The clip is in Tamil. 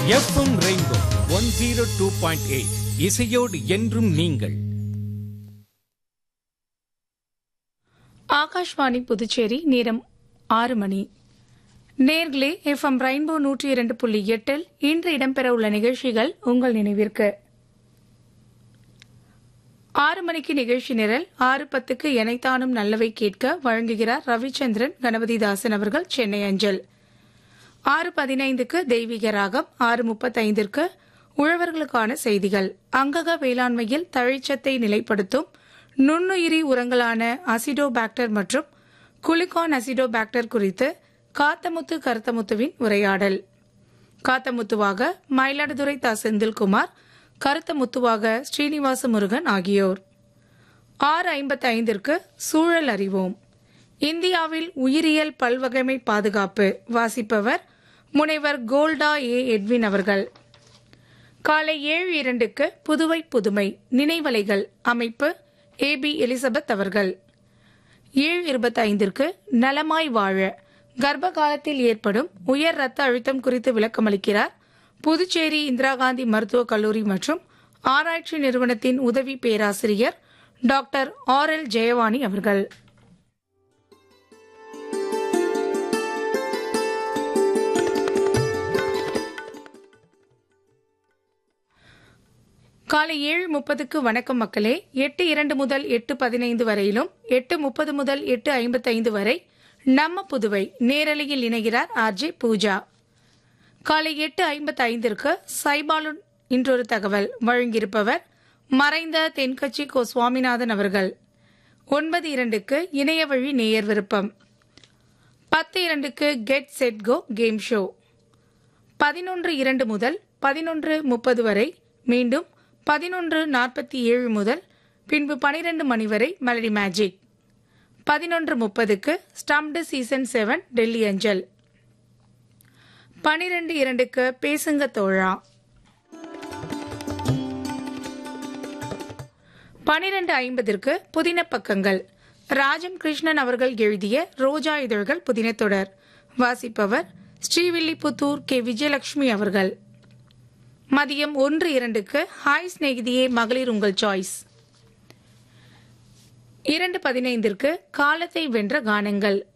FM rainbow one zero two point eight இசையோடு என்றும் நீங்கள் ஆகாஷ்வாணி புதுச்சேரி நேரம் ஆறு மணி நேர்களே எஃப்எம் ரெயின்போ நூற்றி இரண்டு புள்ளி எட்டில் இன்று இடம்பெறவுள்ள நிகழ்ச்சிகள் உங்கள் நினைவிற்கு ஆறு மணிக்கு நிகழ்ச்சி நிரல் ஆறு பத்துக்கு எனைத்தானும் நல்லவை கேட்க வழங்குகிறார் ரவிச்சந்திரன் கணபதிதாசன் அவர்கள் சென்னை அஞ்சல் ஆறு பதினைந்துக்கு தெய்வீக ராகம் ஆறு முப்பத்தைந்திற்கு உழவர்களுக்கான செய்திகள் அங்கக வேளாண்மையில் தழைச்சத்தை நிலைப்படுத்தும் நுண்ணுயிரி உரங்களான அசிடோபாக்டர் மற்றும் குளிகான் அசிடோபாக்டர் குறித்து காத்தமுத்து கருத்தமுத்துவின் உரையாடல் காத்தமுத்துவாக மயிலாடுதுறை தா செந்தில்குமார் கருத்தமுத்துவாக ஸ்ரீனிவாச முருகன் ஆகியோர் ஆறு ஐம்பத்தி ஐந்திற்கு சூழல் அறிவோம் இந்தியாவில் உயிரியல் பல்வகைமை பாதுகாப்பு வாசிப்பவர் முனைவர் கோல்டா ஏ எட்வின் அவர்கள் காலை ஏழு இரண்டுக்கு புதுவை புதுமை நினைவலைகள் அமைப்பு ஏ பி எலிசபெத் அவர்கள் ஏழு இருபத்தைந்திற்கு நலமாய் வாழ கர்ப்ப காலத்தில் ஏற்படும் உயர் ரத்த அழுத்தம் குறித்து விளக்கமளிக்கிறார் புதுச்சேரி இந்திரா காந்தி மருத்துவக் கல்லூரி மற்றும் ஆராய்ச்சி நிறுவனத்தின் உதவி பேராசிரியர் டாக்டர் ஆர் எல் ஜெயவாணி அவர்கள் காலை ஏழு முப்பதுக்கு வணக்கம் மக்களே எட்டு இரண்டு முதல் எட்டு பதினைந்து வரையிலும் எட்டு முப்பது முதல் எட்டு ஐம்பத்தைந்து வரை நம்ம புதுவை நேரலையில் இணைகிறார் ஆர்ஜே பூஜா காலை எட்டு ஐம்பத்தி ஐந்திற்கு சைபாலுன் இன்றொரு தகவல் வழங்கியிருப்பவர் மறைந்த தென்கட்சி கோ சுவாமிநாதன் அவர்கள் ஒன்பது இரண்டுக்கு இணைய வழி நேயர் விருப்பம் பத்து இரண்டுக்கு get set go game show பதினொன்று இரண்டு முதல் பதினொன்று முப்பது வரை மீண்டும் பதினொன்று நாற்பத்தி ஏழு முதல் பின்பு பனிரெண்டு மணி வரை மெலடி மேஜிக் பதினொன்று முப்பதுக்கு ஸ்டம்டு சீசன் செவன் டெல்லி அஞ்சல் பனிரெண்டு இரண்டுக்கு பேசுங்க தோழா பனிரெண்டு ஐம்பதிற்கு புதின பக்கங்கள் ராஜம் கிருஷ்ணன் அவர்கள் எழுதிய ரோஜா இதழ்கள் புதின தொடர் வாசிப்பவர் ஸ்ரீவில்லிபுத்தூர் கே விஜயலட்சுமி அவர்கள் மதியம் ஒன்று இரண்டுக்கு ஹாய் சிநேகிதியே மகளிர் உங்கள் சாய்ஸ் இரண்டு பதினைந்திற்கு காலத்தை வென்ற கானங்கள்